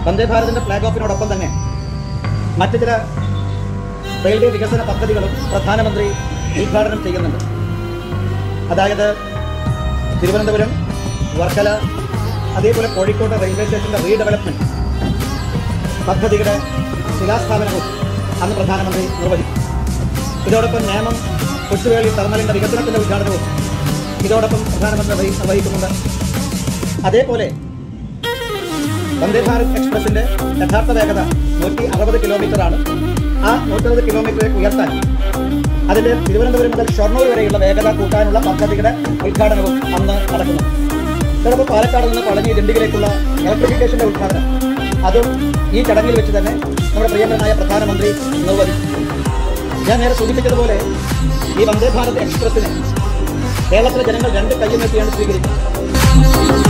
വന്ദേ ഭാരതിന്റെ flag ഓഫിനോടൊപ്പം തന്നെ മറ്റു ചില റെയിൽവേ വികസന പദ്ധതികളും പ്രധാനമന്ത്രി ഉദ്ഘാടനം ചെയ്യുന്നുണ്ട് അതായത് തിരുവനന്തപുരം വർക്കല അതേപോലെ കോഴിക്കോട് റെയിൽവേ സ്റ്റേഷന്റെ റീഡെവലപ്മെന്റ് പദ്ധതിയുടെ ശിലാസ്ഥാപനവും അന്ന് പ്രധാനമന്ത്രി നിർവഹിക്കും ഇതോടൊപ്പം നേമം കൊച്ചുവേളി ടെർമിനലിന്റെ വികസനത്തിന്റെ ഉദ്ഘാടനവും ഇതോടൊപ്പം പ്രധാനമന്ത്രി നിർവഹി- നിർവഹിക്കുന്നുണ്ട് അതേപോലെ വന്ദേ ഭാരത് എക്സ്പ്രസിന്റെ യഥാർത്ഥ വേഗത നൂറ്റി അറുപത് കിലോമീറ്റർ ആണ് ആ നൂറ്റി അറുപത് കിലോമീറ്റർ ഉയർത്താൻ അതിന്റെ തിരുവനന്തപുരം മുതൽ ഷൊർണൂർ വരെയുള്ള വേഗത കൂട്ടാനുള്ള പദ്ധതിയുടെ ഉദ്ഘാടനവും അന്ന് നടക്കുന്നു ചിലപ്പോൾ പാലക്കാട് നിന്ന് പളനി ദിണ്ടിയിലേക്കുള്ള ഇലക്ട്രിഫിക്കേഷന്റെ ഉദ്ഘാടനം അതും ഈ ചടങ്ങിൽ വെച്ച് തന്നെ നമ്മുടെ പ്രിയങ്കരനായ പ്രധാനമന്ത്രി നിർവഹിച്ചു ഞാൻ നേരെ സൂചിപ്പിച്ചതുപോലെ ഈ വന്ദേ ഭാരത് എക്സ്പ്രസിനെ കേരളത്തിലെ ജനങ്ങൾ രണ്ട് കയ്യിൽ നീട്ടിയാണ് സ്വീകരിക്കുന്നത്